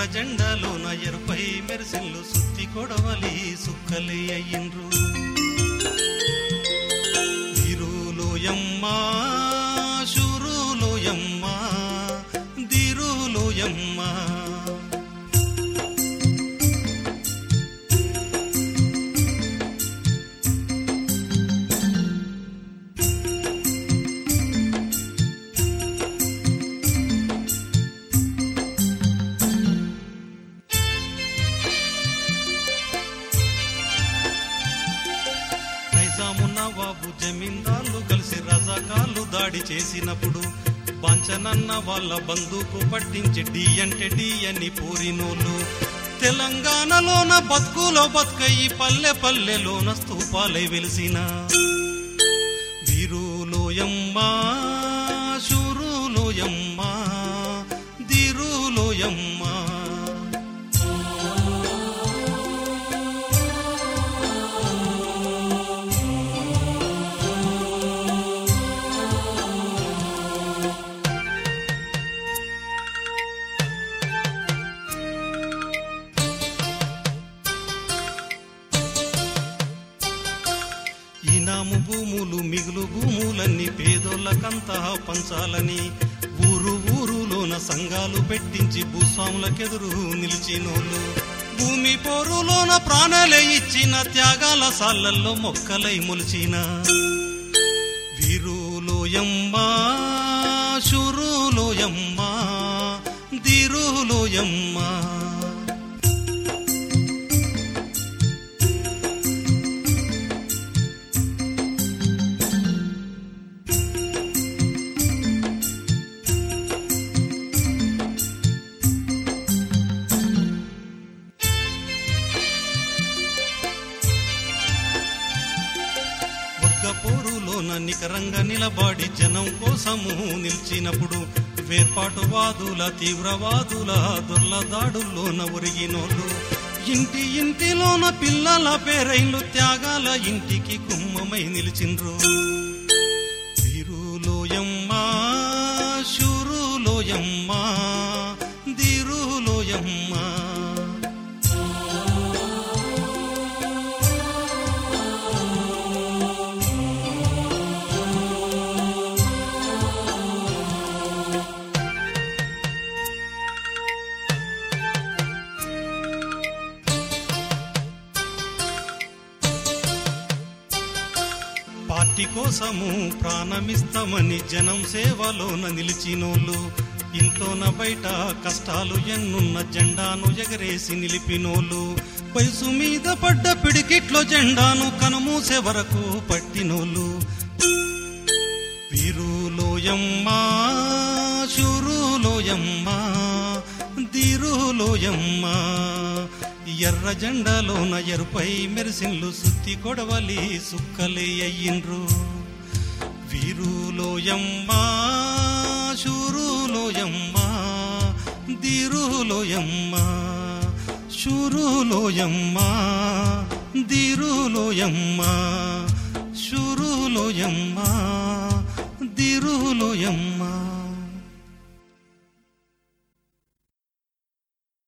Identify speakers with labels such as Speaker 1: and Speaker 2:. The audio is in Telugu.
Speaker 1: ఎర్ర జెండాలోన ఎరుపై మెరిసిల్లు సుత్తి కొడవలి సుక్కలే అయ్యిండ్రు దిరులోయమ్మా శురులోయమ్మా దిరులోయమ్మా నైజాము నవాబు జమీందార్లు కలిసి రజాకాళ్ళు దాడి చేసినప్పుడు బాంచనన్న వాళ్ళ బందూకు పట్టించి డి అంటే డి అని పూరినోళ్ళు తెలంగాణలోన బతుకులో బతుకయి పల్లె పల్లెలోన స్తూపాలై వెలిసిన వీరులోయమ్మా శూరులోయమ్మా దిరులోయమ్మా ఇనాము భూములు మిగులు భూములన్నీ పేదోళ్ళకంతా పంచాలని ఊరు ఊరులోన సంఘాలు పెట్టించి భూస్వాములకెదురు నిలిచినోళ్ళు భూమి పోరులోన ప్రాణాలే ఇచ్చిన త్యాగాల సాళ్లల్లో మొక్కలై మొలిచిన వీరులోయమ్మా శురులోయమ్మా దిరులోయమ్మా వర్గపోరులోన నికరంగా నిలబడి జనం కోసము నిలిచినప్పుడు వేర్పాటువాదుల తీవ్రవాదుల దొర్ల దాడుల్లోన ఒరిగినోళ్ళు ఇంటి ఇంటిలోన పిల్లల పేరైన్లు త్యాగాల ఇంటికి కుమ్మమై నిలిచిండ్రు వీరులోయమ్మా శూరులోయమ్మా దిరులోయమ్మా పార్టీ కోసము ప్రాణమిస్తామని జనం సేవలోన నిలిచినోళ్ళు ఇంట్లోన బయట కష్టాలు ఎన్నున్న జెండాను ఎగరేసి నిలిపినోళ్ళు వయసు మీద పడ్డ పిడికిట్లో జెండాను కనుమూసే వరకు పట్టినోళ్ళు వీరులోయమ్మా శూరులోయమ్మా దిరులోయమ్మా ఎర్ర జెండాలోన ఎరుపై మెరిసిన్లు సుత్తి కొడవలి సుక్కలే అయ్యిండ్రు వీరులోయమ్మా శూరులోయమ్మా దిరులోయమ్మా శూరులోయమ్మా దిరులోయమ్మా శూరులోయమ్మా